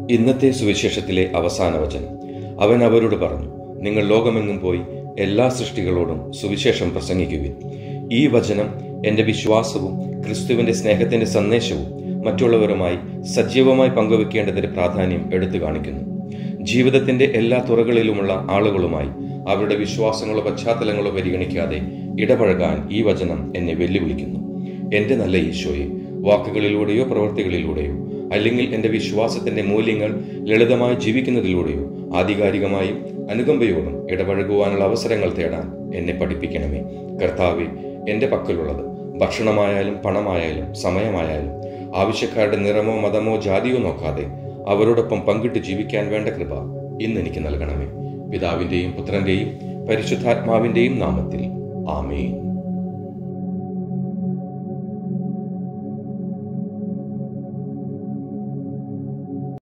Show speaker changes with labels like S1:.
S1: ഇന്നത്തെ സുവിശേഷത്തിലെ അവസാന വചനം അവൻ അവരോട് പറഞ്ഞു നിങ്ങൾ ലോകമെങ്ങും പോയി എല്ലാ സൃഷ്ടികളോടും സുവിശേഷം പ്രസംഗിക്കുവിൻ ഈ വചനം എൻ്റെ വിശ്വാസവും ക്രിസ്തുവിൻ്റെ സ്നേഹത്തിൻ്റെ സന്ദേശവും മറ്റുള്ളവരുമായി സജീവമായി പങ്കുവെക്കേണ്ടതിന്റെ പ്രാധാന്യം എടുത്തു കാണിക്കുന്നു ജീവിതത്തിന്റെ എല്ലാ തുറകളിലുമുള്ള ആളുകളുമായി അവരുടെ വിശ്വാസങ്ങളോ പശ്ചാത്തലങ്ങളോ പരിഗണിക്കാതെ ഇടപഴകാൻ ഈ വചനം എന്നെ വെല്ലുവിളിക്കുന്നു എന്റെ നല്ല ഈശോയെ വാക്കുകളിലൂടെയോ പ്രവൃത്തികളിലൂടെയോ അല്ലെങ്കിൽ എന്റെ വിശ്വാസത്തിന്റെ മൂല്യങ്ങൾ ലളിതമായി ജീവിക്കുന്നതിലൂടെയോ ആധികാരികമായും അനുകമ്പയോടും ഇടപഴകുവാനുള്ള അവസരങ്ങൾ തേടാൻ എന്നെ പഠിപ്പിക്കണമേ കർത്താവെ എന്റെ പക്കലുള്ളത് ഭക്ഷണമായാലും പണമായാലും സമയമായാലും ആവശ്യക്കാരുടെ നിറമോ മതമോ ജാതിയോ നോക്കാതെ അവരോടൊപ്പം പങ്കിട്ട് ജീവിക്കാൻ വേണ്ട കൃപ ഇന്ന് എനിക്ക് നൽകണമേ പിതാവിന്റെയും പുത്രന്റെയും പരിശുദ്ധാത്മാവിന്റെയും നാമത്തിൽ ആമേൻ